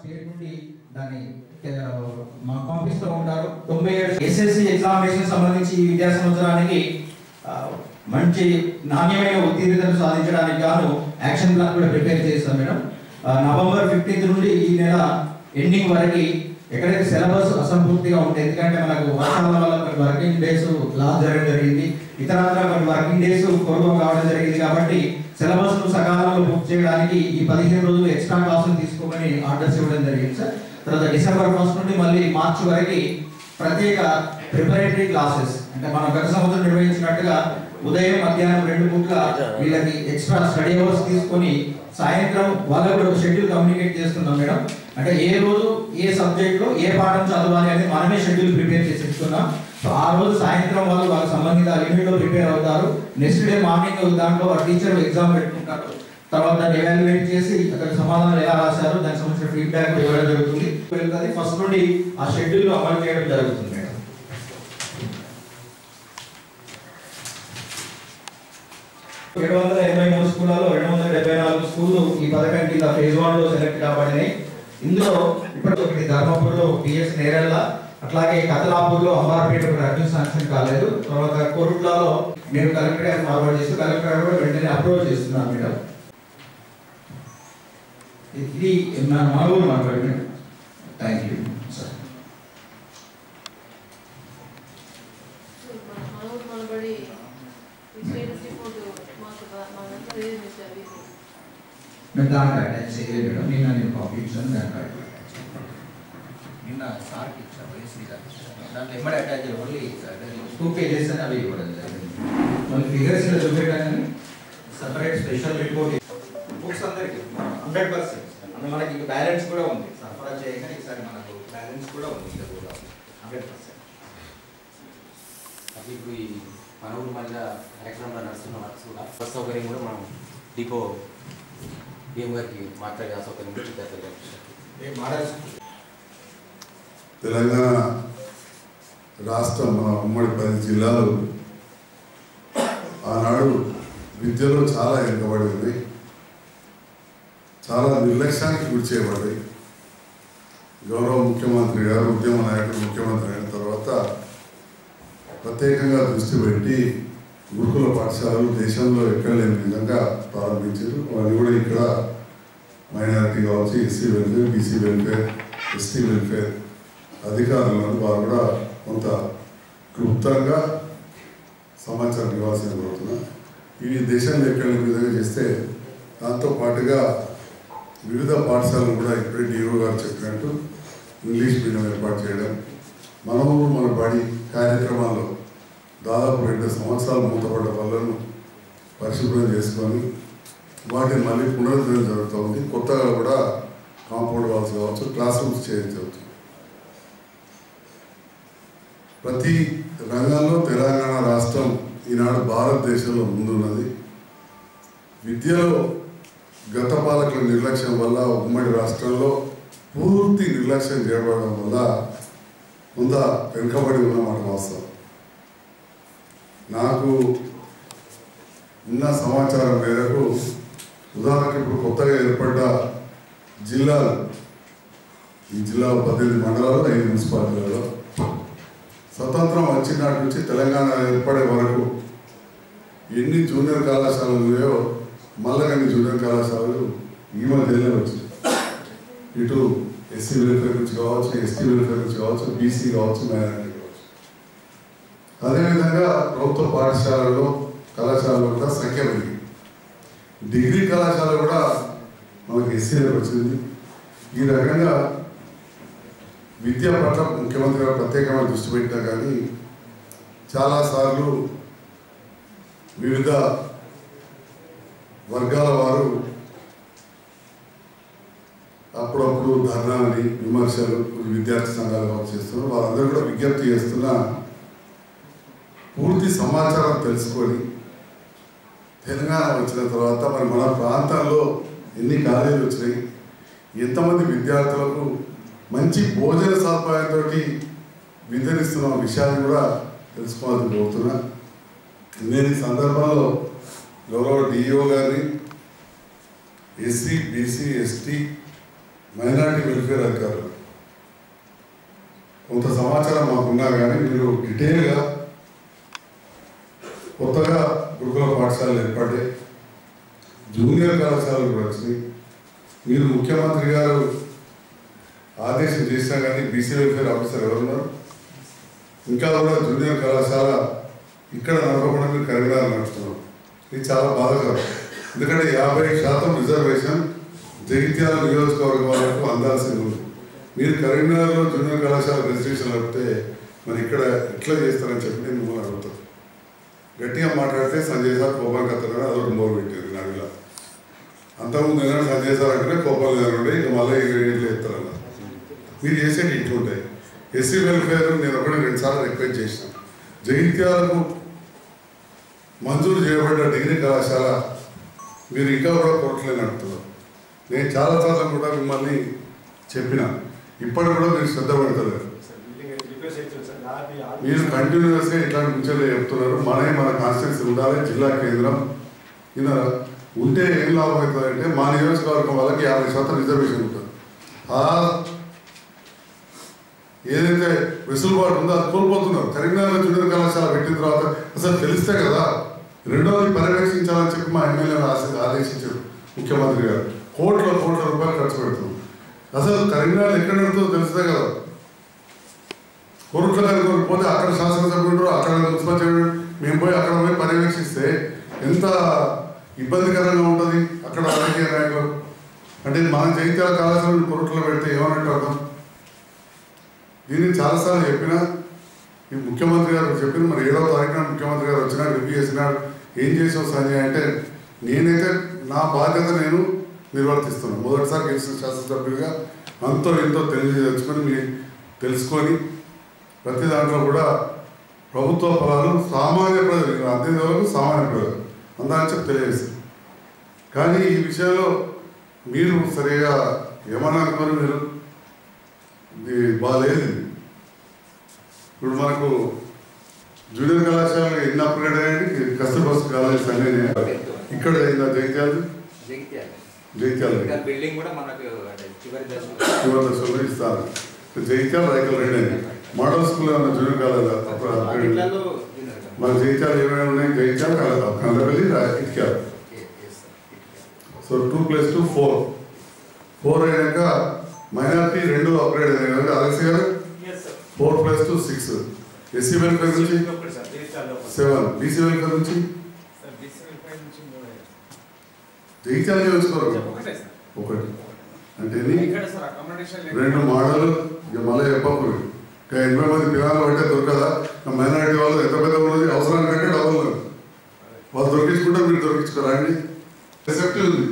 State నుండి దాన్ని ఆ, మాకు పంపిస్తూ ఉంటారు తొంభై ఏడు ఎస్ఎస్సి ఎగ్జామినేషన్ సంబంధించి ఈ విద్యా సంవత్సరానికి ఆ, మంచి నాణ్యమైన ఉత్తీర్ణతను సాధించడానికి గాను యాక్షన్ ప్లాన్ కూడా ప్రిపేర్ చేస్తాం మేడం ఆ, నవంబర్ ఫిఫ్టీన్త్ నుండి ఈ నెల ఎండింగ్ వరకు ఎక్కడైతే సిలబస్ అసంపూర్తిగా ఉంటుంది ఎందుకంటే మనకు వర్షాల వల్ల కొన్ని వర్కింగ్ డేస్ లాస్ జరగడం జరిగింది ఇతరత్ర కొన్ని వర్కింగ్ డేస్ కొరవ కావడం జరిగింది కాబట్టి సిలబస్ ను సకాలంలో పూర్తి చేయడానికి ఈ పదిహేను రోజులు ఎక్స్ట్రా క్లాసులు తీసుకోమని ఆర్డర్స్ ఇవ్వడం జరిగింది సార్ తర్వాత డిసెంబర్ ఫస్ట్ నుండి మళ్ళీ మార్చి వరకు ప్రత్యేక ప్రిపరేటరీ క్లాసెస్ అంటే మనం గత సంవత్సరం నిర్వహించినట్టుగా ఉదయం మధ్యాహ్నం రెండు పూట్ల వీళ్ళకి ఎక్స్ట్రా స్టడీ అవర్స్ తీసుకొని సాయంత్రం వాళ్ళకు కూడా ఒక షెడ్యూల్ కమ్యూనికేట్ చేస్తున్నాం మేడం అంటే ఏ రోజు ఏ సబ్జెక్ట్ లో ఏ పాఠం చదవాలి అనేది మనమే షెడ్యూల్ ప్రిపేర్ చేసి ఇస్తున్నాం సో ఆ రోజు సాయంత్రం వాళ్ళు వాళ్ళకి సంబంధిత యూనిట్ లో ప్రిపేర్ అవుతారు నెక్స్ట్ డే మార్నింగ్ దాంట్లో టీచర్ ఎగ్జామ్ పెట్టుకుంటారు తర్వాత దాన్ని ఎవాల్యుయేట్ చేసి అక్కడ సమాధానాలు ఎలా రాశారు దానికి సంబంధించిన ఫీడ్బ్యాక్ ఇవ్వడం జరుగుతుంది వెళ్తుంది ఫస్ట్ నుండి ఆ షెడ్యూల్ అమలు చేయడం జరుగుతుంది మేడం ఏడు వందల ఎనభై మూడు స్కూళ్ళలో రెండు వందల డెబ్బై నాలుగు స్కూళ్ళు ఈ పథకం కింద ఫేజ్ వన్ లో సెలెక్ట్ కాబడినాయి ఇందులో ఇప్పుడు ఒకటి ధర్మపురిలో పిఎస్ నేరల్ల అట్లాగే కతలాపూర్లో అంబార్పేట ఒకటి అడ్మిషన్ శాంక్షన్ కాలేదు తర్వాత కోరుట్లలో నేను కలెక్టర్ గారికి ఫార్వర్డ్ చేస్తూ కలెక్టర్ గారు కూడా వెంటనే అప్రోచ్ చేస్తున్నాను మేడం ఇది మన మనూరు మాట్లాడి మేడం థ్యాంక్ యూ సార్ మనోడు మనబడి స్టేటస్ రిపోర్ట్ మాకు మనంతా రేజ్ చేశారు నేను దాంట్లో అటాచ్ చేయలేదు మేడం నిన్న నేను కాపీ ఇచ్చాను దాంట్లో అటాచ్ నిన్న సార్కి ఇచ్చాను ఏసీ దాంట్లో ఎమ్మడి అటాచ్ ఓన్లీ టూ పేజెస్ అని అవి ఇవ్వడం జరిగింది మళ్ళీ ఫిగర్స్ ఇలా చూపెట్టాను సపరేట్ స్పెషల్ రిపోర్ట్ బుక్స్ అందరికి హండ్రెడ్ పర్సెంట్ అంటే మనకి ఇంకా బ్యాలెన్స్ కూడా ఉంది సరఫరా చేయగానే ఈసారి మనకు బ్యాలెన్స్ కూడా ఉంది ఇంకా కూడా హండ్రెడ్ పర్సెంట్ అది ఇప్పుడు ఈ మన ఊరు మధ్య కార్యక్రమంలో నడుస్తున్న వర్క్స్ కూడా బస్ సౌకర్యం కూడా మనం డిపో డిఎం గారికి మాట్లాడే ఆ సౌకర్యం కూడా చేస్తారు ఏ మోడల్స్ తెలంగాణ రాష్ట్రం మన ఉమ్మడి పది జిల్లాలు ఆనాడు విద్యలో చాలా వెనుకబడి ఉన్నాయి చాలా నిర్లక్ష్యానికి గురి చేయబడ్డాయి గౌరవ ముఖ్యమంత్రి గారు ఉద్యమ నాయకుడు ముఖ్యమంత్రి అయిన తర్వాత ప్రత్యేకంగా దృష్టి పెట్టి గురుకుల పాఠశాలలు దేశంలో ఎక్కడ లేని విధంగా ప్రారంభించారు వాళ్ళు కూడా ఇక్కడ మైనారిటీ కావచ్చు SC welfare BC welfare ST welfare అధికారులను వారు కూడా కొంత క్లుప్తంగా సమాచారం ఇవ్వాల్సిన కోరుతున్నా ఇవి దేశంలో ఎక్కడ లేని విధంగా చేస్తే దాంతో పాటుగా వివిధ పాఠశాలలు కూడా ఇప్పుడే డిఓ గారు చెప్పినట్టు ఇంగ్లీష్ మీడియం ఏర్పాటు చేయడం మన ఊరు మన బడి కార్యక్రమాల్లో దాదాపు రెండు సంవత్సరాలు మూతపడ్డ పనులను పరిశుభ్రం చేసుకొని వాటిని మళ్ళీ పునరుద్ధరణ జరుగుతూ ఉంది కొత్తగా కూడా కాంపౌండ్ వాల్స్ కావచ్చు క్లాస్ రూమ్స్ చేయించవచ్చు ప్రతి రంగంలో తెలంగాణ రాష్ట్రం ఈనాడు భారతదేశంలో ముందున్నది విద్యలో గత పాలకుల నిర్లక్ష్యం వల్ల ఉమ్మడి రాష్ట్రంలో పూర్తి నిర్లక్ష్యం చేయబడడం వల్ల కొంత వెనుకబడి ఉన్నమాట వాస్తవం నాకు ఉన్న సమాచారం మేరకు ఉదాహరణకు ఇప్పుడు కొత్తగా ఏర్పడ్డ జిల్లాలు ఈ జిల్లా పద్దెనిమిది మండలాలు ఐదు మున్సిపాలిటీలలో స్వతంత్రం వచ్చినాటి నుంచి తెలంగాణ ఏర్పడే వరకు ఎన్ని జూనియర్ కళాశాలలు ఉన్నాయో మళ్ళీ కొన్ని జూనియర్ కళాశాలలు ఈ మధ్యలోనే వచ్చినాయి ఇటు ఎస్సీ వెల్ఫేర్ నుంచి కావచ్చు ఎస్టీ వెల్ఫేర్ నుంచి కావచ్చు బీసీ కావచ్చు మైనారిటీ కావచ్చు అదేవిధంగా ప్రభుత్వ పాఠశాలల్లో కళాశాలలో కూడా సంఖ్య పెరిగింది డిగ్రీ కళాశాల కూడా మనకి ఎస్సీలకు వచ్చింది ఈ రకంగా విద్య పట్ల ముఖ్యమంత్రి గారు ప్రత్యేకమైన దృష్టి పెట్టినా కానీ చాలాసార్లు వివిధ వర్గాల వారు అప్పుడప్పుడు ధర్నాలని విమర్శలు విద్యార్థి సంఘాలు వారు చేస్తున్నారు వారందరూ కూడా విజ్ఞప్తి చేస్తున్న పూర్తి సమాచారం తెలుసుకొని తెలంగాణ వచ్చిన తర్వాత మరి మన ప్రాంతాల్లో ఎన్ని కాలేజీలు వచ్చినాయి ఎంతమంది విద్యార్థులకు మంచి భోజన సదుపాయంతో విద్యనిస్తున్న విషయాన్ని కూడా తెలుసుకోవాలని కోరుతున్నా నేను ఈ సందర్భంలో గౌరవ డిఈఓ గారిని SC BC ST minority welfare అధికారులు కొంత సమాచారం మాకున్నా కానీ మీరు డీటెయిల్గా కొత్తగా గురుకుల పాఠశాలలు ఏర్పడ్డాయి జూనియర్ కళాశాలలు కూడా వచ్చినాయి మీరు ముఖ్యమంత్రి గారు ఆదేశం చేసినా కానీ బీసీ వెల్ఫేర్ ఆఫీసర్ ఎవరున్నారు ఇంకా కూడా జూనియర్ కళాశాల ఇక్కడ నడపకుండా మీరు కరీంనగర్ నడుస్తున్నారు ఇది చాలా బాధాకరం ఎందుకంటే యాభై శాతం రిజర్వేషన్ జగిత్యాల నియోజకవర్గం వాళ్ళకు అందాల్సింది ఉంది మీరు కరీంనగర్లో జూనియర్ కళాశాల రిజిస్ట్రేషన్ నడిపితే మరి ఇక్కడ ఎట్లా చేస్తారని చెప్పి నేను మిమ్మల్ని అడుగుతాను గట్టిగా మాట్లాడితే సంజయ్ సార్ కోపం కత్తగా అదొకటి మోరు పెట్టారు నడిలో అంతకుముందు ఏదైనా సంజయ్ సార్ అంటేనే కోపం లేదంటే ఇక మళ్ళీ ఇట్లా ఎత్తారన్న మీరు చేసేది ఇట్లుంటాయి ఎస్సీ వెల్ఫేర్ నేను ఒకటి రెండు సార్లు రిక్వెస్ట్ చేసిన జగిత్యాలకు మంజూరు చేయబడ్డ డిగ్రీ కళాశాల మీరు ఇంకా కూడా కోర్టులే నడుపుతున్నారు నేను చాలా సార్లు కూడా మిమ్మల్ని చెప్పిన ఇప్పటికి కూడా మీరు శ్రద్ధ పెడతలేరు మీరు కంటిన్యూస్గా ఇట్లాంటి ముచ్చట్లు చెప్తున్నారు మనమే మన కాన్స్టిట్యూన్సీ ఉండాలి జిల్లా కేంద్రం ఇలా ఉంటే ఏం లాభం అవుతుందంటే మా నియోజకవర్గం వాళ్ళకి యాభై శాతం రిజర్వేషన్ ఉంటుంది ఆ ఏదైతే వెసులుబాటు ఉందో అది కోల్పోతున్నారు కరీంనగర్ జూనియర్ కళాశాల పెట్టిన తర్వాత అసలు తెలిస్తే కదా రెండోది పర్యవేక్షించాలని చెప్పి మా ఎమ్మెల్యే ఆశ- ఆదేశించారు ముఖ్యమంత్రి గారు కోట్ల కోట్ల రూపాయలు ఖర్చు పెడుతున్నాం అసలు కరీంనగర్ ఎక్కడ ఉంటుందో తెలిస్తే కదా కోరుట్ల గారికి పోతే అక్కడ శాసనసభ్యుడు అక్కడ మున్సిపల్ చైర్మన్ మేము పోయి అక్కడ పోయి పర్యవేక్షిస్తే ఎంత ఇబ్బందికరంగా ఉంటుంది అక్కడ రాజకీయ నాయకులు అంటే మన జైత్యాల కళాశాలను కోరుట్లో పెడితే ఏమన్నట్టు అర్థం దీన్ని చాలాసార్లు చెప్పినా ఈ ముఖ్యమంత్రి గారు చెప్పిన మరి ఏడవ తారీఖున ముఖ్యమంత్రి గారు వచ్చినా రివ్యూ చేసినాడు ఏం చేసావు సంజయ్ అంటే నేనైతే నా బాధ్యత నేను నిర్వర్తిస్తున్నాను మొదటిసారి గెలిచిన శాసనసభ్యుడిగా అంతో ఎంతో తెలియజేసుకొని మీరు తెలుసుకొని ప్రతి దాంట్లో కూడా ప్రభుత్వ ఫలాలు సామాన్య ప్రజలు అందేవాళ్ళు సామాన్య ప్రజలు అందాన్ని చెప్పి తెలియజేస్తారు కానీ ఈ విషయంలో మీరు సరిగా ఏమన్నా అనుకోరు మీరు ఇది బాగాలేదు ఇది. ఇప్పుడు మనకు జూనియర్ కళాశాల ఎన్ని అప్గ్రేడ్ అయ్యాయి కస్తూర్బా కాలేజ్ అన్నీ ఇక్కడ అయిందా జైత్యాలు జగిత్యాల జైత్యాల ఇంకా బిల్డింగ్ కూడా మనకు అంటే చివరి దశలో చివరి దశలో ఇస్తారు జైత్యాల రైతులు రెండు అయినాయి మోడల్ స్కూల్ ఏమన్నా జూనియర్ కాలేజ్ అప్పుడు upgrade. అన్నిట్లలో junior కదా. మన జైత్యాలు ఏమైనా ఉన్నాయి జైత్యాల కందపల్లి ఇటుకారు Okay, yes, sir. So two plus two four four అయినాక మైనార్టీ రెండు అప్గ్రేడ్ అయినాయి కనుక అలెక్స్ గారు four plus two six SC welfare నుంచి సెవెన్ బీసీ వెల్ఫేర్ నుంచి జైత్యాల నియోజకవర్గం ఒకటి అంటే ఎన్ని? రెండు మోడల్ ఇక మళ్ళీ చెప్పకు ఇక ఎనభై మంది పిల్లలు పట్టే దొరకదా ఇక మైనారిటీ వాళ్ళు ఎంత పెద్ద ఉన్నది అవసరానికంటే డబ్బులు లేదు. వాళ్ళు దొరికించుకుంటే మీరు దొరికించుకోరా అండి రిసెప్ట్ ఉంది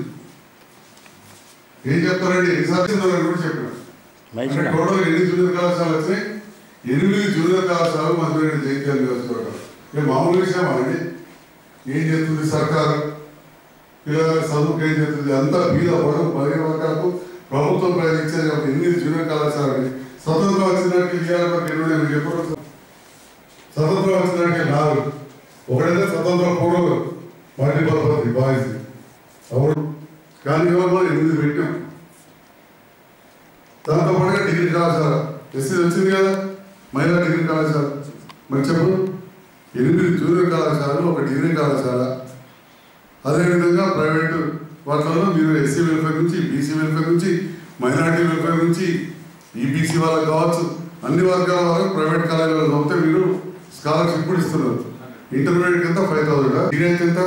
ఏం చెప్తారండి ఎన్నిసార్లు ఇస్తున్నారని కూడా చెప్పిన అంటే టోటల్ ఎన్ని జూనియర్ కళాశాలలు వచ్చినాయి ఎనిమిది జూనియర్ కళాశాలలు మంత్రి జైత్యాల నియోజకవర్గం ఇక మామూలు విషయమా అండి ఏం చేస్తుంది సర్కారు పిల్లల చదువుకు ఏం చేస్తుంది అంతా బీద వర్గం బలహీన వర్గాలకు ప్రభుత్వం ప్రయత్నించేది ఒక ఎనిమిది జూనియర్ కళాశాలని స్వతంత్రం వచ్చినట్టు ఇవ్వాలి ఒక ఎనిమిది ఎనిమిది ఎప్పుడు స్వతంత్రం వచ్చినట్టు నాలుగు ఒకటైతే స్వతంత్ర పూర్వం వాటి పద్ధతి బాయ్స్ అవును కానీ ఇవాళ మనం ఎనిమిది పెట్టాం దాంతో పాటుగా డిగ్రీ కళాశాల ఎస్సీ వచ్చింది కదా మహిళా డిగ్రీ కళాశాల మరి చెప్పు ఎనిమిది జూనియర్ కళాశాలలు ఒక డిగ్రీ కళాశాల అదేవిధంగా ప్రైవేటు వాటిలో మీరు ఎస్సీ వెల్ఫేర్ నుంచి బీసీ వెల్ఫేర్ నుంచి మైనార్టీ వెల్ఫేర్ నుంచి ఈబీసీ వాళ్ళకి కావచ్చు అన్ని వర్గాల వాళ్ళకి ప్రైవేట్ కాలేజీలో చదివితే మీరు స్కాలర్షిప్ కూడా ఇస్తున్నారు ఇంటర్మీడియట్ ఎంత ఫైవ్ థౌసండ్ డిగ్రీ అయితే ఎంత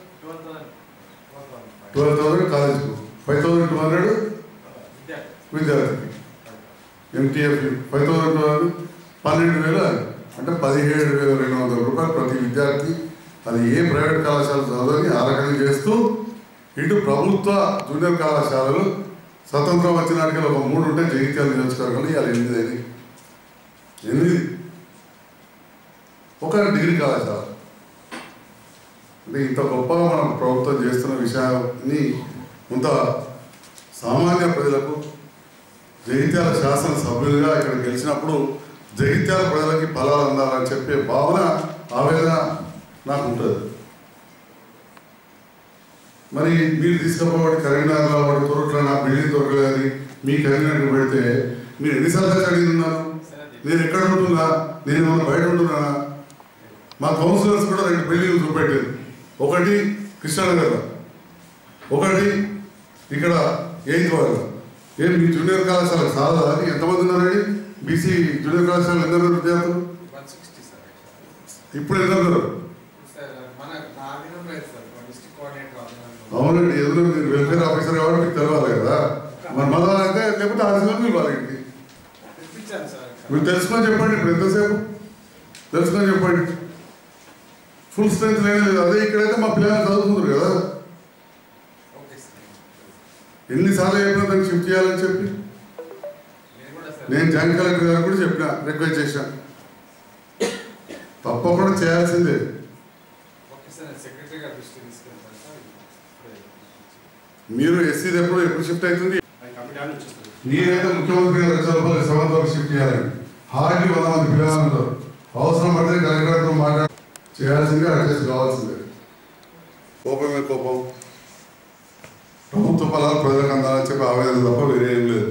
ట్వెల్వ్ థౌసండ్ కాలేజ్కు ఫైవ్ థౌసండ్ టూ హండ్రెడ్ విద్యార్థికి MTF five thousand two hundred పన్నెండు వేలు అంటే పదిహేడు వేల రెండు వందల రూపాయలు ప్రతి విద్యార్థి అది ఏ ప్రైవేట్ కళాశాల చదవని ఆ రకంగా చేస్తూ ఇటు ప్రభుత్వ జూనియర్ కళాశాలలు స్వతంత్రం వచ్చినాటికి ఒక మూడు ఉంటే జగిత్యాల నియోజకవర్గంలో ఇవాళ ఎనిమిది అయినాయి ఎనిమిది ఒక డిగ్రీ కళాశాల అంటే ఇంత గొప్పగా మనం ప్రభుత్వం చేస్తున్న విషయాన్ని కొంత సామాన్య ప్రజలకు జగిత్యాల శాసన సభ్యులుగా ఇక్కడ గెలిచినప్పుడు జగిత్యాల ప్రజలకి ఫలాలు అందాలని చెప్పే భావన ఆవేదన నాకు ఉంటుంది మరి మీరు తీసుకుపోబడి కరీంనగర్లో వాడి తోరట్లో నా బిల్డింగ్ దొరకలేదు మీ కరీంనగర్ పెడితే మీరు ఎన్నిసార్లు దాకా అడిగి ఉన్నారు నేను ఎక్కడ ఉంటున్నా నేను ఏమైనా బయట ఉంటున్నానా మా కౌన్సిలర్స్ కూడా రెండు బిల్డింగ్లు చూపెట్టారు ఒకటి కృష్ణానగర్ ఒకటి ఇక్కడ ఎయిత్ వాళ్ళు ఏం మీ జూనియర్ కళాశాల చాలా అని ఎంతమంది ఉన్నారండి బీసీ జూనియర్ కళాశాల ఎంత ఉన్నారు విద్యార్థులు వన్ సిక్స్టీ సార్ ఇప్పుడు ఎంత ఉన్నారు సార్ మన నా ఆధీనంలో లేదు సార్ డిస్ట్రిక్ట్ కోఆర్డినేటర్ ఆధీనంలో అవునండి ఎదురు మీరు వెల్ఫేర్ ఆఫీసర్ కాబట్టి మీకు తెలవాలి కదా మరి మళ్ళా అయితే లేకపోతే ఆఫీసర్ మీరు వాళ్ళ ఇంటికి తెప్పించాను సార్ మీరు తెలుసుకొని చెప్పండి ఇప్పుడు ఎంతసేపు తెలుసుకొని చెప్పండి ఫుల్ స్ట్రెంత్ లేదు అదే ఇక్కడైతే మా పిల్లలు చదువుతున్నారు కదా ఓకే సార్ ఎన్నిసార్లు చెప్పినా దాన్ని షిఫ్ట్ చేయాలని చెప్పి నేను కూడా సార్ నేను జాయింట్ కలెక్టర్ గారు కూడా చెప్పిన రిక్వెస్ట్ చేశాను తప్పకుండా చేయాల్సిందే ఓకే సార్ నేను సెక్రటరీ గారి దృష్టికి తీసుకెళ్తాను సార్ ఇప్పుడే. మీరు ఎస్సీ ఎప్పుడు ఎప్పుడు షిఫ్ట్ అవుతుంది అది కమిటీ ఆన్ నుంచి వస్తుంది. మీరైతే ముఖ్యమంత్రి గారు లక్ష రూపాయలు సెవెంత్ వరకు షిఫ్ట్ చేయాలండి హార్డ్లీ వంద మంది పిల్లలందరూ అవసరం పడితే కలెక్టర్తో మాట్లాడి చేయాల్సిందే అడ్జస్ట్ కావాల్సిందే కోపమే కోపం ప్రభుత్వ ఫలాలు ప్రజలకు అందాలని చెప్పి ఆవేదన తప్ప వేరే ఏం లేదు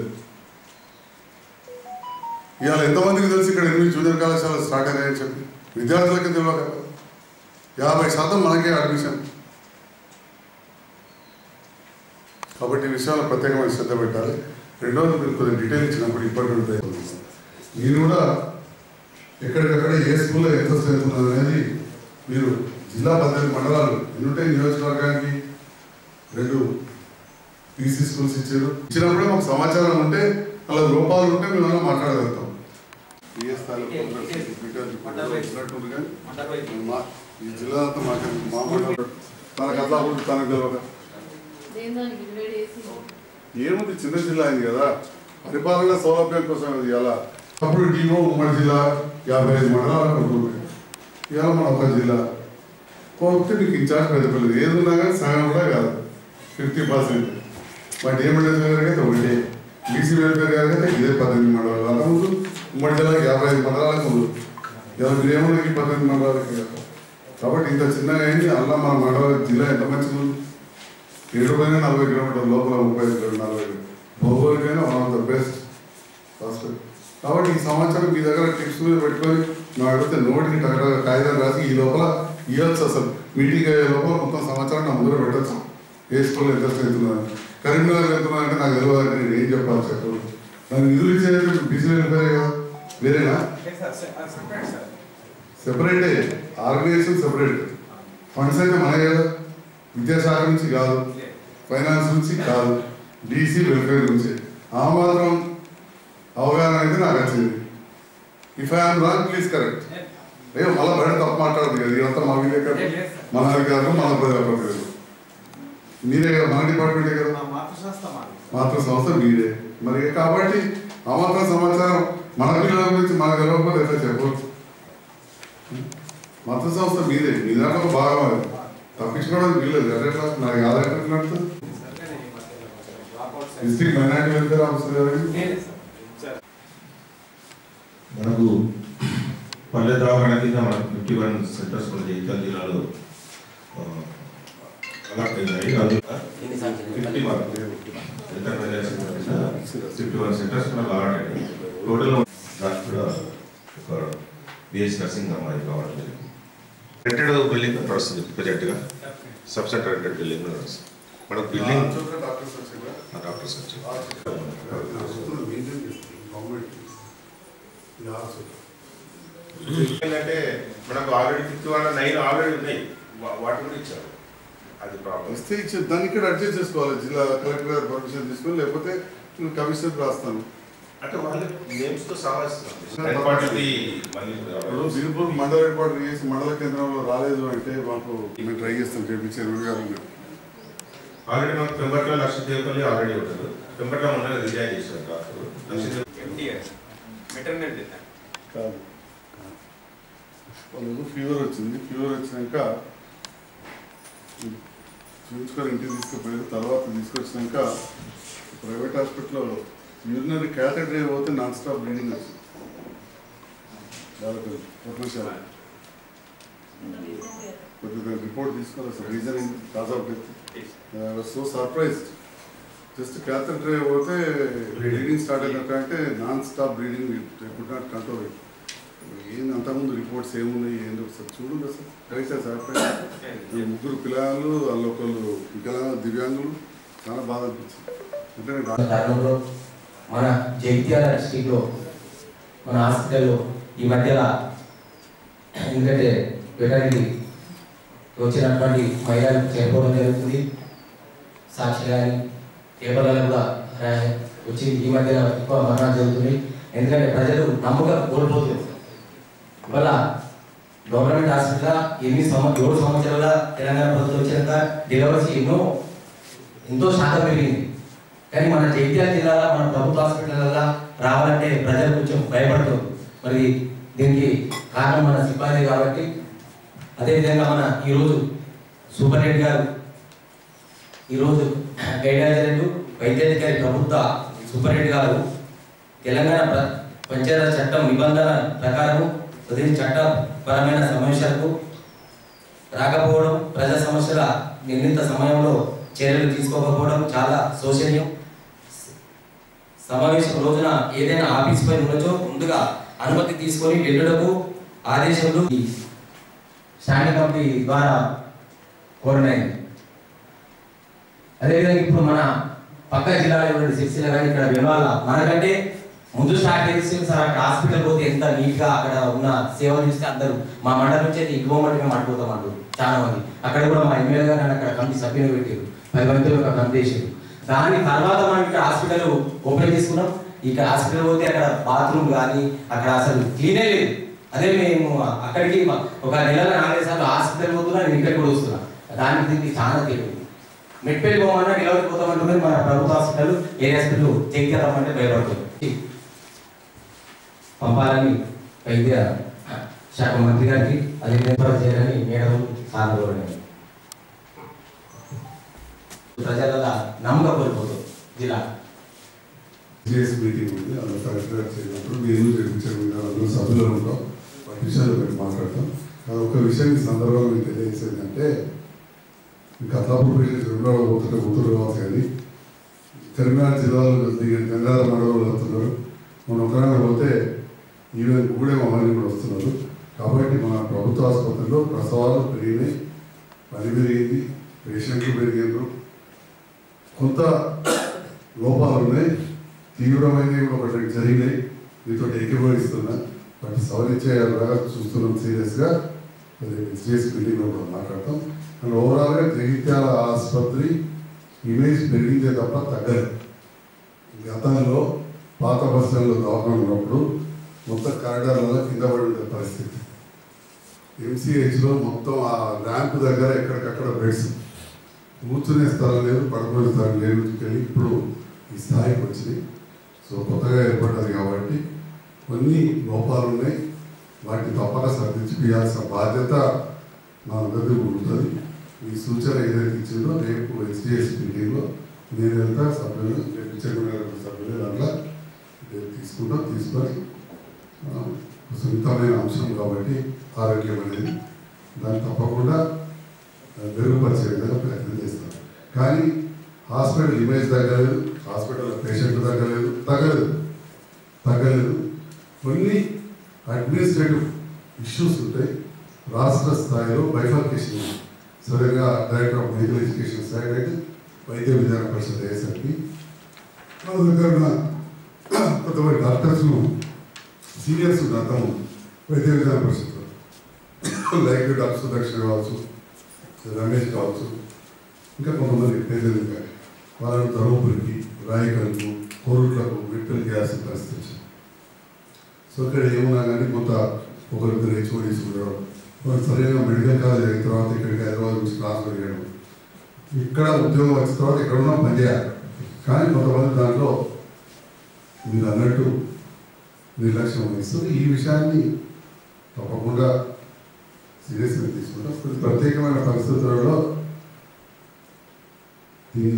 ఇవాళ ఎంతమందికి తెలుసు ఇక్కడ ఎనిమిది జూనియర్ కళాశాలలు స్టార్ట్ అయ్యాయని చెప్పి విద్యార్థులకి తెలియదు కదా యాభై శాతం మనకే అడ్మిషన్ కాబట్టి ఈ విషయాల్లో ప్రత్యేకమైన శ్రద్ధ పెట్టాలి రెండోది మీరు కొద్దిగా డీటెయిల్ ఇచ్చినప్పుడు ఇబ్బంది ఉంటాయి మీరు కూడా ఎక్కడికక్కడ ఏ స్కూల్లో ఎంత స్ట్రెంత్ ఉన్నది అనేది మీరు జిల్లా పద్దెనిమిది మండలాలు ఎన్ని ఉంటాయి నియోజకవర్గానికి రెండు పీసీ స్కూల్స్ ఇచ్చారు ఇచ్చినప్పుడే మాకు సమాచారం ఉంటే అలా లోపాలు ఉంటే మేము అలా మాట్లాడగలుగుతాం ఏ స్థాయిలో progress because ఇప్పుడు వచ్చినట్టుంది కానీ మా- ఈ జిల్లా అంతా మాకు మా మండలం తనకు అట్లా తనకు తెలియక దేని దానికి డివైడ్ చేసి ఏముంది చిన్న జిల్లా అయింది కదా పరిపాలన సౌలభ్యం కోసం అది ఇలా అప్పుడు డిఓ ఉమ్మడి జిల్లా యాభై ఐదు మండలాలు ఉంటుంది ఇవాళ మన ఒక జిల్లా పోతే మీకు ఇన్ఛార్జ్ పెద్దపల్లి ఏది ఉన్నా కానీ సగం కూడా కాదు ఫిఫ్టీ పర్సెంట్ బట్ ఏ మండలి గారికి అయితే ఒకటే బీసీ వెల్ఫేర్ గారికి అయితే ఇదే పద్దెనిమిది మండలాలు అంత ముందు ఉమ్మడి జిల్లాకి యాభై ఐదు మండలాలకు ముందు ఇలా మీరు ఏమన్నా ఈ పద్దెనిమిది మండలాలకి కదా. కాబట్టి ఇంత చిన్నగా అయింది అలా మన మండల జిల్లా ఎంత మంచిగా ఉంది ఏడు పైన నలభై కిలోమీటర్ల లోపల ముప్పై ఐదు కిలోమీటర్లు నలభై భౌగోళికైనా one of the best hospital కాబట్టి ఈ సంవత్సరం మీ దగ్గర టిప్స్ మీద పెట్టుకొని మేము అడిగితే నోటికి టగట కాగితాలు రాసి ఈ లోపల ఇవ్వచ్చు అసలు మీటింగ్ అయ్యే లోపల మొత్తం సమాచారం నా ముందర పెట్టచ్చు ఏ స్కూల్లో ఎంత స్ట్రెంత్ ఉన్నదని కరీంనగర్ ఎంత ఉన్నదంటే నాకు తెలియదు అంటే నేను ఏం చెప్పాలి చెప్పు నాకు నిధులు ఇచ్చేది బిజీ వెళ్ళిపోయాయి కదా వేరేనా లేదు సార్ సె- అది సెపరేట్ సార్ సెపరేటే ఆర్గనైజేషన్ సెపరేట్ ఫండ్స్ అయితే మనయే కదా విద్యాశాఖ నుంచి కాదు లేదు. ఫైనాన్స్ నుంచి కాదు డీసీ వెల్ఫేర్ నుంచి ఆ మాత్రం అవగాహన అయితే నాకు వచ్చింది if I'm wrong please correct అయ్యో మళ్ళీ బయట తప్పు మాట్లాడదు కదా ఇదంతా మా విలేకరు లేదు, లేదు సార్. మన అధికారులు మన ప్రజాప్రతినిధులు మీరే కదా మన డిపార్ట్మెంటే కదా మా మాతృశాస్త్ర మాది మాతృ సంస్థ మీరే మరి కాబట్టి ఆ మాత్రం సమాచారం మన పిల్లల గురించి మనకు తెలియకపోతే ఎట్లా చెప్పవచ్చు మాతృ సంస్థ మీదే మీ దాంట్లో భాగం అది తప్పించుకోవడానికి వీల్లేదు ఎట్లా నాకు ఆధార్ నడుతుంది సరిగ్గా నేను ఈ మధ్యలో dropout sir. District minority welfare officer గారు లేదు సార్. సార్ మనకు పల్లె దవాఖాన కింద మనకు ఫిఫ్టీ వన్ సెంటర్స్ మన జగిత్యాల జిల్లాలో అలాట్ అయినాయి అది ఎన్ని సంఖ్యలు? Fifty one fifty one centers మనకు అలాట్ అయినాయి టోటల్ దానికి కూడా ఒక బిఎస్ నర్సింగ్ అమ్మాయి కావడం జరిగింది రెంటెడ్ బిల్డింగ్ నడుస్తుంది ప్రజెంట్గా సబ్ సెంటర్ రెంటెడ్ బిల్డింగ్ నడుస్తుంది మనకు బిల్డింగ్ డాక్టర్స్ వచ్చి డాక్టర్స్ వచ్చి ఏంటంటే మనకు already fifty one nine already ఉన్నాయి వా- వాటి కూడా ఇచ్చారు అది ప్రాబ్లం వస్తే ఇచ్చే దాన్ని ఇక్కడ అడ్జస్ట్ చేసుకోవాలి జిల్లా కలెక్టర్ గారు పర్మిషన్ తీసుకొని లేకపోతే కమిషనర్ రాస్తాను అంటే వాళ్ళ నేమ్స్ తో సహాయిస్తున్నాం పార్టీ మళ్ళీ ఇప్పుడు బీర్పూర్ మండల హెడ్ క్వార్టర్ చేసి మండల కేంద్రంలో రాలేదు అంటే మాకు మేము ట్రై చేస్తాం చేపించారు రవి గారు ఉన్నారు. ఆల్రెడీ మనకు పెంబట్లో లక్షదేవపల్లి ఆల్రెడీ ఉంటారు పెంబట్లో మొన్న రిజైన్ చేశారు డాక్టర్ లక్షదేవ్ ఎంటీఆర్ మెటర్నల్ కాదు వాళ్ళకు ఫీవర్ వచ్చింది ఫీవర్ వచ్చినాక చూపించుకొని ఇంటికి తీసుకుపోయారు తర్వాత తీసుకొచ్చినాక ప్రైవేట్ హాస్పిటల్లో యూరినరీ క్యాథెటర్ పోతే నాన్ స్టాప్ బ్లీడింగ్ వచ్చింది చాలా పెద్ద ప్రొఫెషన్ కొద్దిగా రిపోర్ట్ తీసుకోవాలి అసలు రీజన్ ఏంటి cause of death so surprised just catheter drive పోతే బ్లీడింగ్ స్టార్ట్ అయినట్టు non stop bleeding could not control ఏంది అంతకుముందు రిపోర్ట్స్ ఏమున్నాయి ఏంది ఒకసారి చూడు సార్ కరెక్టా సార్ ఈ ముగ్గురు పిల్లలు వాళ్ళు ఒకళ్ళు వికలాంగ దివ్యాంగులు చాలా బాధ అనిపించింది అంటే నేను డా- తరుణంలో మన జగిత్యాల డిస్టిక్లో మన హాస్పిటల్లో ఈ మధ్యలో ఎందుకంటే వెటర్నరీ వచ్చినటువంటి మహిళలు చేరుకోవడం జరుగుతుంది సాక్షి కానీ పేపర్లలో కూడా రా- వచ్చి ఈ మధ్యలో ఎక్కువ మరణాలు జరుగుతున్నాయి ఎందుకంటే ప్రజలు నమ్మకం కోల్పోతున్నారు ఇవాళ గవర్నమెంట్ హాస్పిటల్ ఎన్ని సంవత్సరం ఏడు సంవత్సరాల తెలంగాణ ప్రభుత్వం వచ్చినాక డెలివరీస్ ఎన్నో ఎంతో శాతం పెరిగింది కానీ మన జగిత్యాల జిల్లాలో మన ప్రభుత్వ హాస్పిటల్లో రావాలంటే ప్రజలు కొంచెం భయపడుతుంది మరి దీనికి కారణం మన సిబ్బంది కాబట్టి అదేవిధంగా మన ఈరోజు సూపరింటెండెంట్ గారు ఈరోజు గైడ్ వైద్యాధికారి ప్రభుత్వ సూపరింటెండెంట్ గారు తెలంగాణ ప్ర- పంచాయతీ చట్టం నిబంధన ప్రకారం ఉదయం చట్టపరమైన సమావేశాలకు రాకపోవడం ప్రజా సమస్యల నిర్ణీత సమయంలో చర్యలు తీసుకోకపోవడం చాలా శోచనీయం సమావేశం రోజున ఏదైనా ఆఫీస్ పై ఉండొచ్చో ముందుగా అనుమతి తీసుకొని వెళ్ళడకు ఆదేశములు ఈ స్టాండింగ్ కమిటీ ద్వారా కోరినాయి అదేవిధంగా ఇప్పుడు మన పక్క జిల్లాలో ఉన్న సిరిసిల్ల కానీ ఇక్కడ వినవాల మనకంటే ముందు స్టార్ట్ చేసి సార్ అక్కడ హాస్పిటల్ పోతే ఎంత నీట్ గా అక్కడ ఉన్న సేవలు చూస్తే అందరూ మా మండలం నుంచి అయితే ఇవ్వమంటే మేము అడిపోతాం అంటారు చాలా మంది అక్కడ కూడా మా ఎమ్మెల్యే గారు నన్ను అక్కడ కమిటీ సభ్యులు పెట్టారు పది మందితో ఒక కమిటీ చేసారు దాని తర్వాత మనం ఇక్కడ హాస్పిటల్ ఓపెన్ చేసుకున్నాం ఇక్కడ హాస్పిటల్ పోతే అక్కడ బాత్రూమ్ కానీ అక్కడ అసలు క్లీనే లేదు అదే మేము అక్కడికి మా- ఒక నెల నాలుగైదు సార్లు హాస్పిటల్ పోతున్నా నేను ఇక్కడికి కూడా వస్తున్నా దానికి దీనికి చాలా తెలియదు మెట్పల్లి పోమన్నా నిలవకి పోతామంటున్నారు మన ప్రభుత్వ హాస్పిటల్ ఏ హాస్పిటల్ చెక్ రమ్మంటే భయపడుతుంది పంపాలని వైద్య శాఖ మంత్రి గారికి అది ఏర్పాటు చేయాలని మేడం సార్ కోరినారు ప్రజల నమ్మకం కోల్పోతుంది జిల్లా జేఎస్ మీటింగ్ ఉంది అందులో కలెక్టర్ గారు చేసినప్పుడు నేను చైర్మన్ గారు అందరూ సభ్యులు ఉంటాం వాటి విషయాలు పెట్టి మాట్లాడతాం అది ఒక విషయం ఈ సందర్భంగా మీకు తెలియజేసేది అంటే కథాపూర్ పేషెంట్స్ రెండో పోతుంటే గుర్తులు కావచ్చు కానీ కరీంనగర్ జిల్లాలో దిగిన గంగాధర మండలంలో వెళ్తున్నారు మన ఒకరాన పోతే ఈవెన్ గూడెం అమ్మాయిలు కూడా వస్తున్నారు కాబట్టి మన ప్రభుత్వ ఆసుపత్రిలో ప్రసవాలు పెరిగినాయి పని పెరిగింది పేషెంట్లు పెరిగారు కొంత లోపాలు ఉన్నాయి తీవ్రమైనవి కూడా ఒకటి జరిగినాయి మీతో ఏకీభవిస్తున్నా వాటి సవరించేలాగా చూస్తున్నాం సీరియస్గా హెచ్డిఎస్ బిల్డింగ్లో కూడా మాట్లాడతాం అండ్ ఓవరాల్గా జగిత్యాల ఆసుపత్రి ఇమేజ్ పెరిగిందే తప్ప తగ్గదు గతంలో పాత బస్ స్టాండ్లో దవాఖాన ఉన్నప్పుడు మొత్తం కారిడార్లలో కింద పడి ఉండే పరిస్థితి ఎంసీహెచ్లో మొత్తం ఆ ర్యాంప్ దగ్గర ఎక్కడికక్కడ బెడ్స్ కూర్చునే స్థలం లేదు పడుకునే స్థలం లేదు వెళ్ళి ఇప్పుడు ఈ స్థాయికి వచ్చింది సో కొత్తగా ఏర్పడ్డది కాబట్టి కొన్ని లోపాలు ఉన్నాయి వాటిని తప్పక సర్దించిపోయాల్సిన బాధ్యత మా అందరికీ ఉంటుంది ఈ సూచన ఏదైతే ఇచ్చిందో రేపు ఎస్డిఎస్ మీటింగ్లో నేను వెళ్తా సభ్యులు రేపు చైర్మన్ గారు సభ్యులు దాంట్లో రేపు తీసుకుంటాం తీసుకొని ఆ, సున్నితమైన అంశం కాబట్టి ఆరోగ్యం అనేది దాన్ని తప్పకుండా మెరుగుపరిచే విధంగా ప్రయత్నం చేస్తాం కానీ హాస్పిటల్ ఇమేజ్ తగ్గలేదు హాస్పిటల్ పేషెంట్ తగ్గలేదు తగ్గలేదు తగ్గలేదు కొన్ని అడ్మినిస్ట్రేటివ్ ఇష్యూస్ ఉంటాయి రాష్ట్ర స్థాయిలో బైఫర్కేషన్ ఉంది సరిగ్గా director of medical education side అయితే వైద్య విధాన పరిషత్ ఏఎస్ఎంపి మన దగ్గర ఉన్న కొంతమంది డాక్టర్స్ను సీనియర్స్ గతం వైద్య విధాన పరిషత్లో లైక్ డాక్టర్ సుదర్శన్ కావచ్చు రమేష్ కావచ్చు ఇంకా కొంతమంది పేదలు కానీ వాళ్ళని ధర్మపురికి రాయకల్కు కోరుట్లకు విట్టలు చేయాల్సిన పరిస్థితి వచ్చింది సో ఇక్కడ ఏమున్నా కానీ కొంత ఒకరిద్దరు హెచ్ఓడీస్ ఉండడం వాళ్ళు సరైన మెడికల్ కాలేజ్ అయిన తర్వాత ఇక్కడికి హైదరాబాద్ నుంచి ట్రాన్స్ఫర్ చేయడం ఇక్కడ ఉద్యోగం వచ్చిన తర్వాత ఇక్కడ ఉన్నా పనిచేయాలి కానీ కొంతమంది దాంట్లో మీరు అన్నట్టు నిర్లక్ష్యం వహిస్తుంది ఈ విషయాన్ని తప్పకుండా సీరియస్గా తీసుకుంటాం కొన్ని ప్రత్యేకమైన పరిస్థితులలో దీన్ని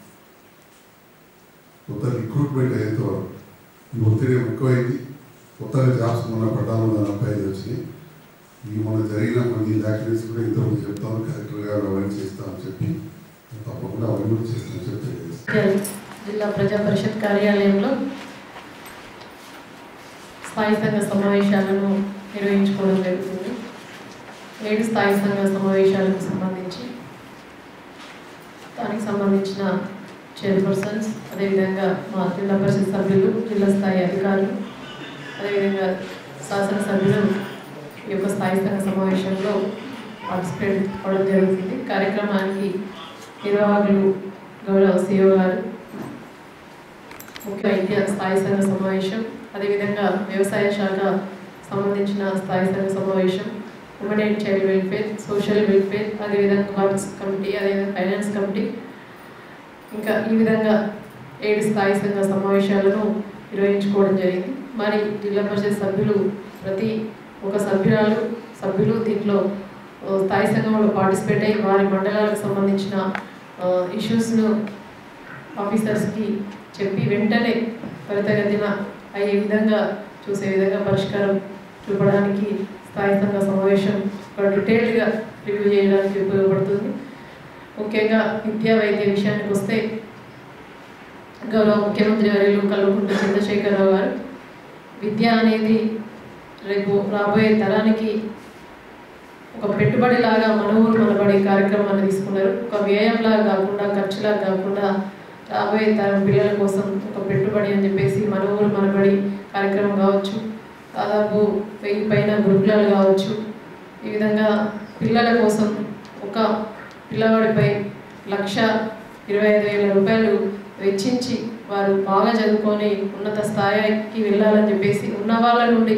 కొత్త రిక్రూట్మెంట్ అయ్యేంత వరకు ఈ ఒత్తిడి ఎక్కువైంది కొత్తగా జాబ్స్ మొన్న పడ్డాలు నలభై ఐదు వచ్చినాయి ఈ మొన్న జరిగిన కొన్ని యాక్టివిటీస్ కూడా ఇంతకుముందు చెప్తాను కలెక్టర్ గారు అవన్నీ చేస్తామని చెప్పి తప్పకుండా అవి కూడా చేస్తామని చెప్పి తెలియజేస్తాను. జల్ జిల్లా ప్రజా పరిషత్ కార్యాలయంలో స్థాయి సంఘ సమావేశాలను నిర్వహించుకోవడం జరుగుతుంది ఏడు స్థాయి సంఘ సమావేశాలకు సంబంధించి దానికి సంబంధించిన చైర్పర్సన్స్ అదేవిధంగా మా జిల్లా పరిషత్ సభ్యులు జిల్లా స్థాయి అధికారులు అదేవిధంగా శాసనసభ్యులు ఈ యొక్క స్థాయి సంఘ సమావేశంలో పార్టిసిపేట్ అవ్వడం జరుగుతుంది కార్యక్రమానికి నిర్వాహకులు గౌరవ సిఓ గారు ముఖ్య వైద్య స్థాయి సంఘ సమావేశం అదేవిధంగా వ్యవసాయ శాఖ సంబంధించిన స్థాయి సంఘ సమావేశం women and child welfare social welfare అదేవిధంగా వర్క్స్ కమిటీ అదేవిధంగా ఫైనాన్స్ కమిటీ ఇంకా ఈ విధంగా ఏడు స్థాయి సంఘ సమావేశాలను నిర్వహించుకోవడం జరిగింది మరి జిల్లా పరిషత్ సభ్యులు ప్రతి ఒక సభ్యురాలు సభ్యులు దీంట్లో ఆ, స్థాయి సంఘంలో పార్టిసిపేట్ అయ్యి వారి మండలాలకు సంబంధించిన ఇష్యూస్ను ఆఫీసర్స్కి చెప్పి వెంటనే త్వరితగతిన అయ్యే విధంగా చూసే విధంగా పరిష్కారం చూపడానికి స్థాయి సంఘ సమావేశం ఒక డీటెయిల్డ్గా రివ్యూ చేయడానికి ఉపయోగపడుతుంది ముఖ్యంగా విద్యా వైద్య విషయానికి వస్తే గౌరవ ముఖ్యమంత్రి వర్యులు కల్వకుంట్ల చంద్రశేఖరరావు గారు విద్య అనేది రేపు రాబోయే తరానికి ఒక పెట్టుబడి లాగా మన ఊరు మనబడి కార్యక్రమాన్ని తీసుకున్నారు ఒక వ్యయంలాగా కాకుండా ఖర్చులాగా కాకుండా రాబోయే తరం పిల్లల కోసం ఒక పెట్టుబడి అని చెప్పేసి మన ఊరు మనబడి కార్యక్రమం కావచ్చు దాదాపు వెయ్యి పైన గురుకులాలు కావచ్చు ఈ విధంగా పిల్లల కోసం ఒక పిల్లవాడిపై లక్ష ఇరవై ఐదు వేల రూపాయలు వెచ్చించి వారు బాగా చదువుకొని ఉన్నత స్థాయికి వెళ్ళాలని చెప్పేసి ఉన్న వాళ్ళ నుండి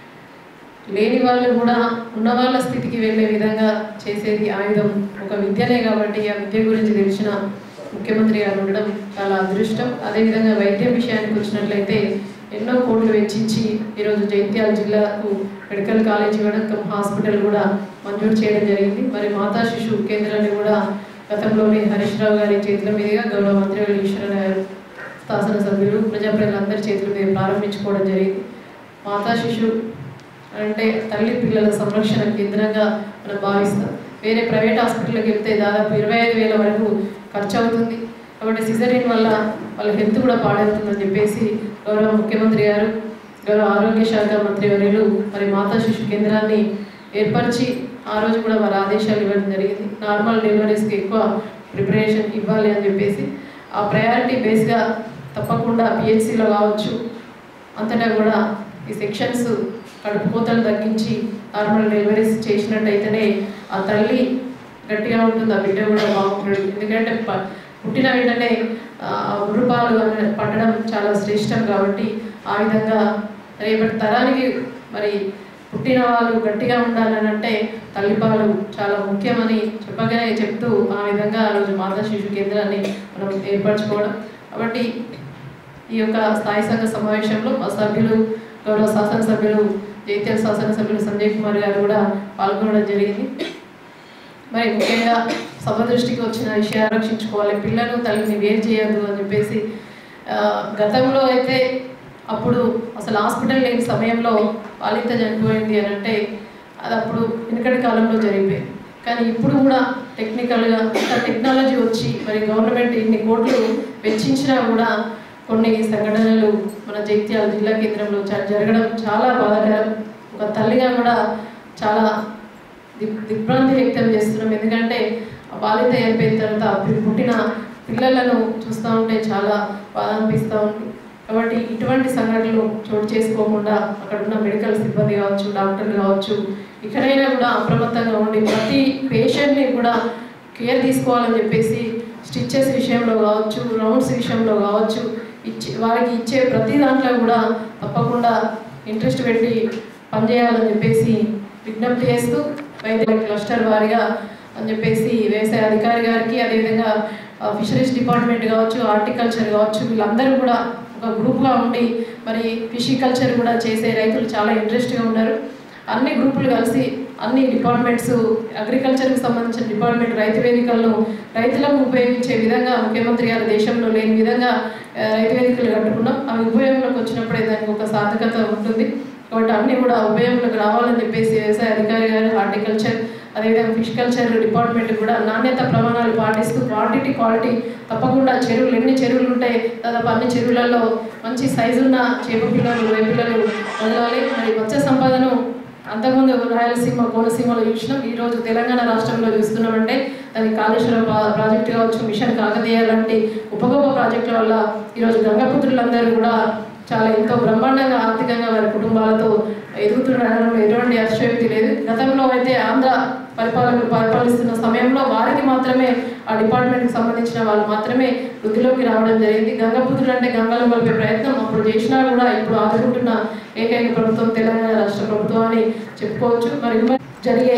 లేని వాళ్ళు కూడా ఉన్న వాళ్ళ స్థితికి వెళ్ళే విధంగా చేసేది ఆయుధం ఒక విద్యనే కాబట్టి ఆ విద్య గురించి తెలిసిన ముఖ్యమంత్రి గారు ఉండడం చాలా అదృష్టం అదేవిధంగా వైద్యం విషయానికి వచ్చినట్లయితే ఎన్నో కోట్లు వెచ్చించి ఈరోజు జైత్యాల జిల్లాకు మెడికల్ కాలేజ్ ఇవ్వడం కమ్ హాస్పిటల్ కూడా మంజూరు చేయడం జరిగింది మరి మాతా శిశు కేంద్రాన్ని కూడా గతంలోనే హరీష్ రావు గారి చేతుల మీదుగా గౌరవ మంత్రి ఈశ్వర గారు శాసనసభ్యులు ప్రజాప్రతినిధులందరి చేతుల మీద ప్రారంభించుకోవడం జరిగింది మాతా శిశు అంటే తల్లి పిల్లల సంరక్షణ కేంద్రంగా మనం భావిస్తాం వేరే ప్రైవేట్ హాస్పిటల్కి వెళ్తే దాదాపు ఇరవై ఐదు వేల వరకు ఖర్చు అవుతుంది కాబట్టి సిజరీన్ వల్ల వాళ్ళ హెల్త్ కూడా పాడవుతుందని చెప్పేసి గౌరవ ముఖ్యమంత్రి గారు గౌరవ ఆరోగ్య శాఖ మంత్రి వర్యులు మరి మాతా శిశు కేంద్రాన్ని ఏర్పరిచి ఆ రోజు కూడా వారి ఆదేశాలు ఇవ్వడం జరిగింది నార్మల్ డెలివరీస్కి ఎక్కువ ప్రిపరేషన్ ఇవ్వాలి అని చెప్పేసి ఆ ప్రయారిటీ బేస్గా తప్పకుండా పిహెచ్సిలో కావచ్చు అంతటా కూడా ఈ సెక్షన్స్ కడుపు కోతలు తగ్గించి నార్మల్ డెలివరీస్ చేసినట్టయితేనే ఆ తల్లి గట్టిగా ఉంటుంది ఆ బిడ్డ కూడా బాగుంటుంది ఎందుకంటే ప- పుట్టిన వెంటనే ఆ, గురుపాలు అనే పట్టడం చాలా శ్రేష్టం కాబట్టి ఆ విధంగా రేపటి తరానికి మరి పుట్టిన వాళ్ళు గట్టిగా ఉండాలని అంటే తల్లిపాలు చాలా ముఖ్యమని చెప్పగానే చెప్తూ ఆ విధంగా ఆ రోజు మాతా శిశు కేంద్రాన్ని మనం ఏర్పరచుకోవడం కాబట్టి ఈ యొక్క స్థాయి సంఘ సమావేశంలో మా సభ్యులు గౌరవ శాసనసభ్యులు జైత్యాల శాసనసభ్యులు సంజయ్ కుమార్ గారు కూడా పాల్గొనడం జరిగింది మరి ముఖ్యంగా సభ దృష్టికి వచ్చిన విషయాలు రక్షించుకోవాలి పిల్లలు తల్లిని వేరు చేయొద్దు అని చెప్పేసి ఆ, గతంలో అయితే అప్పుడు అసలు హాస్పిటల్ లేని సమయంలో బాలింత చనిపోయింది అని అంటే అది అప్పుడు వెనుకటి కాలంలో జరిగిపోయింది కానీ ఇప్పుడు కూడా టెక్నికల్గా ఇంత టెక్నాలజీ వచ్చి మరి గవర్నమెంట్ ఇన్ని కోట్లు వెచ్చించినా కూడా కొన్ని సంఘటనలు మన జైత్యాల జిల్లా కేంద్రంలో చ- జరగడం చాలా బాధాకరం ఒక తల్లిగా కూడా చాలా దిగ్ దిగ్భ్రాంతి వ్యక్తం చేస్తున్నాం ఎందుకంటే ఆ బాలిత చనిపోయిన తర్వాత అప్పుడు పుట్టిన పిల్లలను చూస్తూ ఉంటే చాలా బాధ అనిపిస్తూ ఉంది కాబట్టి ఇటువంటి సంఘటనలు చోటు చేసుకోకుండా అక్కడ ఉన్న మెడికల్ సిబ్బంది కావచ్చు డాక్టర్లు కావచ్చు ఇక్కడైనా కూడా అప్రమత్తంగా ఉండి ప్రతి పేషెంట్ని కూడా కేర్ తీసుకోవాలని చెప్పేసి స్టిచ్చెస్ విషయంలో కావచ్చు రౌండ్స్ విషయంలో కావచ్చు ఇచ్చే వారికి ఇచ్చే ప్రతి దాంట్లో కూడా తప్పకుండా ఇంట్రెస్ట్ పెట్టి పనిచేయాలని చెప్పేసి విజ్ఞప్తి చేస్తూ వైద్య క్లస్టర్ వారిగా అని చెప్పేసి వ్యవసాయ అధికారి గారికి అదేవిధంగా ఆ, ఫిషరీస్ డిపార్ట్మెంట్ కావచ్చు హార్టికల్చర్ కావచ్చు వీళ్ళందరూ కూడా ఒక గ్రూప్గా ఉండి మరి ఫిషికల్చర్ కూడా చేసే రైతులు చాలా ఇంట్రెస్ట్గా ఉన్నారు అన్ని గ్రూపులు కలిసి అన్ని డిపార్ట్మెంట్స్ అగ్రికల్చర్కి సంబంధించిన డిపార్ట్మెంట్ రైతు వేదికలను రైతులకు ఉపయోగించే విధంగా ముఖ్యమంత్రి గారు దేశంలో లేని విధంగా ఆ, రైతు వేదికలు కట్టుకున్నాం అవి ఉపయోగంలోకి వచ్చినప్పుడే దానికి ఒక సార్థకత ఉంటుంది కాబట్టి అన్నీ కూడా ఉపయోగంలోకి రావాలని చెప్పేసి వ్యవసాయ అధికారి గారు హార్టికల్చర్ అదేవిధంగా ఫిష్ కల్చర్ డిపార్ట్మెంట్ కూడా నాణ్యత ప్రమాణాలు పాటిస్తూ క్వాంటిటీ క్వాలిటీ తప్పకుండా చెరువులు ఎన్ని చెరువులు ఉంటాయి దాదాపు అన్ని చెరువులలో మంచి సైజు ఉన్న చేప పిల్లలు రొయ్య పిల్లలు వదలాలి మరి మత్స్య సంపదను అంతకుముందు రాయలసీమ కోనసీమలో చూసినాం ఈ రోజు తెలంగాణ రాష్ట్రంలో చూస్తున్నామంటే దానికి కాళేశ్వరం ప్రా- ప్రాజెక్టు కావచ్చు మిషన్ కాకతీయ లాంటి ఉపగొప్ప ప్రాజెక్టుల వల్ల ఈరోజు గంగపుత్రులందరూ కూడా చాలా ఎంతో బ్రహ్మాండంగా ఆర్థికంగా వారి కుటుంబాలతో ఎదుగుతుండడంలో ఎటువంటి అతిశయోక్తి లేదు గతంలో అయితే ఆంధ్ర పరిపాలకులు పరిపాలిస్తున్న సమయంలో వారికి మాత్రమే ఆ డిపార్ట్మెంట్కి సంబంధించిన వాళ్ళు మాత్రమే వృద్ధిలోకి రావడం జరిగింది గంగపుత్రుడు అంటే గంగలో కలిపే ప్రయత్నం అప్పుడు చేసినా కూడా ఇప్పుడు ఆదుకుంటున్న ఏకైక ప్రభుత్వం తెలంగాణ రాష్ట్ర ప్రభుత్వం అని చెప్పుకోవచ్చు మరి ఇంకా జరిగే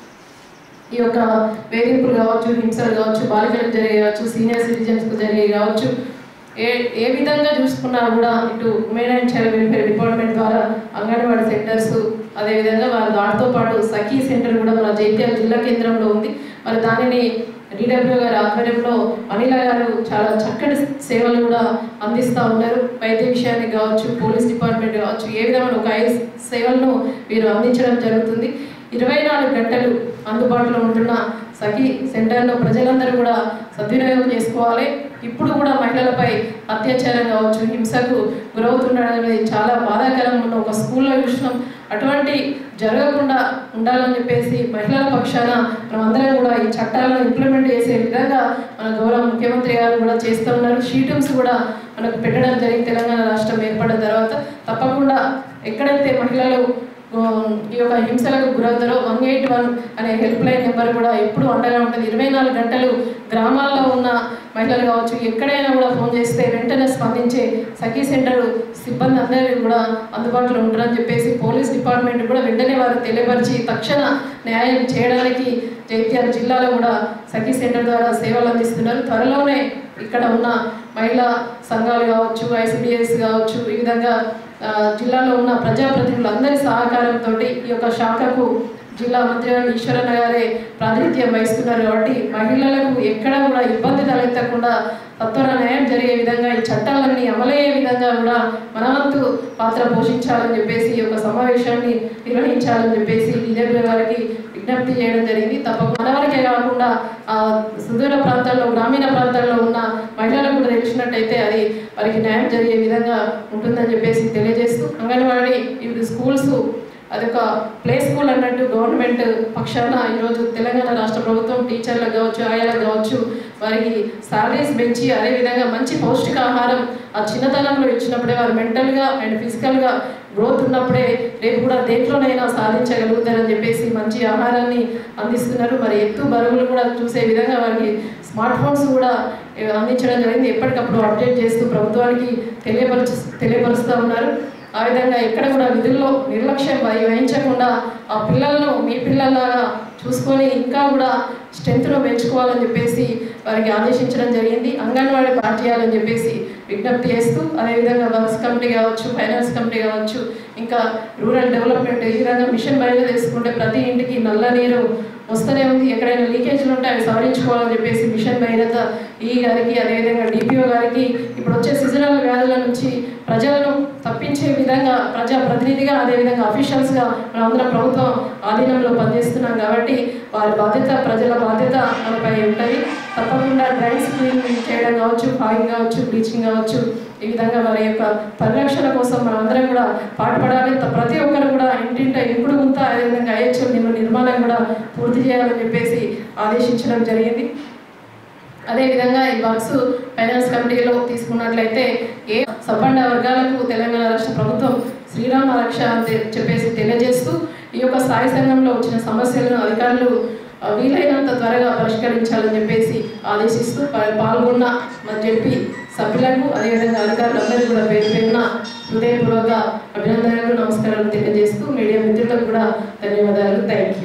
ఈ యొక్క వేధింపులు కావచ్చు హింసలు కావచ్చు బాలికలకు జరిగే కావచ్చు సీనియర్ సిటిజన్స్కు జరిగే కావచ్చు ఏ ఏ విధంగా చూసుకున్నా కూడా ఇటు women and child welfare department ద్వారా అంగన్వాడీ సెంటర్స్ అదేవిధంగా వారి దాటితో పాటు సఖీ సెంటర్ కూడా మన జైత్యాల జిల్లా కేంద్రంలో ఉంది మరి దానిని డిడబ్ల్యూ గారి ఆధ్వర్యంలో అనిల గారు చాలా చక్కటి సేవలు కూడా అందిస్తూ ఉన్నారు వైద్య విషయానికి కావచ్చు పోలీస్ డిపార్ట్మెంట్ కావచ్చు ఏ విధమైన ఒక ఐదు సేవలను వీరు అందించడం జరుగుతుంది ఇరవై నాలుగు గంటలు అందుబాటులో ఉంటున్న సఖీ సెంటర్లో ప్రజలందరూ కూడా సద్వినియోగం చేసుకోవాలి ఇప్పుడు కూడా మహిళలపై అత్యాచారం కావచ్చు హింసకు గురవుతుండడం అనేది చాలా బాధాకరం ఉన్న ఒక స్కూల్లో చూసినాం అటువంటి జరగకుండా ఉండాలని చెప్పేసి మహిళల పక్షాన మనం అందరం కూడా ఈ చట్టాలను ఇంప్లిమెంట్ చేసే విధంగా మన గౌరవ ముఖ్యమంత్రి గారు కూడా చేస్తూ ఉన్నారు షీటమ్స్ కూడా మనకు పెట్టడం జరిగింది తెలంగాణ రాష్ట్రం ఏర్పడిన తర్వాత తప్పకుండా ఎక్కడైతే మహిళలు ఆ, ఈ యొక్క హింసలకు గురవుతారో వన్ ఎయిట్ వన్ అనే హెల్ప్ లైన్ నెంబర్ కూడా ఎప్పుడు అండగా ఉంటుంది ఇరవై నాలుగు గంటలు గ్రామాల్లో ఉన్న మహిళలు కావచ్చు ఎక్కడైనా కూడా ఫోన్ చేస్తే వెంటనే స్పందించే సఖీ సెంటర్ సిబ్బంది అందరూ కూడా అందుబాటులో ఉంటారని చెప్పేసి పోలీస్ డిపార్ట్మెంట్ కూడా వెంటనే వారు తెలియపరిచి తక్షణ న్యాయం చేయడానికి జైత్యాల జిల్లాలో కూడా సఖీ సెంటర్ ద్వారా సేవలు అందిస్తున్నారు త్వరలోనే ఇక్కడ ఉన్న మహిళా సంఘాలు కావచ్చు ఐసిడిఎస్ కావచ్చు ఈ విధంగా ఆ, జిల్లాలో ఉన్న ప్రజాప్రతినిధులందరి సహకారంతో ఈ యొక్క శాఖకు జిల్లా మంత్రి గారు ఈశ్వరన్న గారే ప్రాతినిధ్యం వహిస్తున్నారు కాబట్టి మహిళలకు ఎక్కడ కూడా ఇబ్బంది తలెత్తకుండా తత్వర న్యాయం జరిగే విధంగా ఈ చట్టాలన్నీ అమలయ్యే విధంగా కూడా మనవంతు పాత్ర పోషించాలని చెప్పేసి ఈ యొక్క సమావేశాన్ని నిర్వహించాలని చెప్పేసి బీజేపీ గారికి విజ్ఞప్తి చేయడం జరిగింది తప్పకుండా మనవరికే కాకుండా ఆ సుదూర ప్రాంతాల్లో గ్రామీణ ప్రాంతాల్లో ఉన్న మహిళలకు కూడా తెలిసినట్టయితే అది వారికి న్యాయం జరిగే విధంగా ఉంటుందని చెప్పేసి తెలియజేస్తూ అంగన్వాడీ ఇప్పుడు స్కూల్స్ అదొక ప్లే స్కూల్ అన్నట్టు గవర్నమెంట్ పక్షాన ఈరోజు తెలంగాణ రాష్ట్ర ప్రభుత్వం టీచర్లకు కావచ్చు ఆయాలకు కావచ్చు వారికి సాలరీస్ పెంచి అదేవిధంగా మంచి పౌష్టికాహారం ఆ చిన్నతనంలో ఇచ్చినప్పుడే వారు మెంటల్గా అండ్ ఫిజికల్గా గ్రోత్ ఉన్నప్పుడే రేపు కూడా దేంట్లోనైనా సాధించగలుగుతారని చెప్పేసి మంచి ఆహారాన్ని అందిస్తున్నారు మరి ఎత్తు బరువులు కూడా చూసే విధంగా వారికి స్మార్ట్ ఫోన్స్ కూడా ఏ, అందించడం జరిగింది ఎప్పటికప్పుడు అప్డేట్ చేస్తూ ప్రభుత్వానికి తెలియపరచు తెలియపరుస్తూ ఉన్నారు ఆ విధంగా ఎక్కడ కూడా విధుల్లో నిర్లక్ష్యం వహి- వహించకుండా ఆ పిల్లలను మీ పిల్లల్లాగా చూసుకొని ఇంకా కూడా స్ట్రెంత్ను పెంచుకోవాలని చెప్పేసి వారికి ఆదేశించడం జరిగింది అంగన్వాడీ పార్ట్ చేయాలని చెప్పేసి విజ్ఞప్తి చేస్తూ అదేవిధంగా వర్క్స్ కమిటీ కావచ్చు ఫైనాన్స్ కమిటీ కావచ్చు ఇంకా రూరల్ డెవలప్మెంట్ ఈ విధంగా మిషన్ బయట తీసుకుంటే ప్రతి ఇంటికి నల్ల నీరు వస్తూనే ఉంది ఎక్కడైనా లీకేజ్లు ఉంటే అవి సవరించుకోవాలని చెప్పేసి మిషన్ భైరత ఈ గారికి అదేవిధంగా డిపిఓ గారికి ఇప్పుడు వచ్చే సీజనల్ వ్యాధుల నుంచి ప్రజలను తప్పించే విధంగా ప్రజా ప్రతినిధిగా అదేవిధంగా అఫీషియల్స్గా మనమందరం ప్రభుత్వం ఆధీనంలో పనిచేస్తున్నాం కాబట్టి వారి బాధ్యత ప్రజల బాధ్యత మనపై ఉంటుంది తప్పకుండా డ్రైన్స్ క్లీనింగ్ చేయడం కావచ్చు ఫాగింగ్ కావచ్చు బ్లీచింగ్ కావచ్చు ఈ విధంగా వారి యొక్క పరిరక్షణ కోసం మనం అందరం కూడా పాటుపడాలి త- ప్రతి ఒక్కరు కూడా ఇంటింట ఇంపుడు గుంత అదేవిధంగా ఐహెచ్ఎల్ నిల్వ నిర్మాణం కూడా పూర్తి చేయాలని చెప్పేసి ఆదేశించడం జరిగింది అదేవిధంగా ఈ వర్క్స్ ఫైనాన్స్ కమిటీలో తీసుకున్నట్లయితే ఏ సబ్బండ వర్గాలకు తెలంగాణ రాష్ట్ర ప్రభుత్వం శ్రీరామ రక్ష అని తె- చెప్పేసి తెలియజేస్తూ ఈ యొక్క స్థాయి సంఘంలో వచ్చిన సమస్యలను అధికారులు ఆ, వీలైనంత త్వరగా పరిష్కరించాలని చెప్పేసి ఆదేశిస్తూ పా- పాల్గొన్న మన జడ్పీ సభ్యులకు అదేవిధంగా అధికారులందరూ కూడా పేరు పేరున హృదయపూర్వక అభినందనలు నమస్కారాలు తెలియజేస్తూ మీడియా మిత్రులకు కూడా ధన్యవాదాలు థ్యాంక్ యూ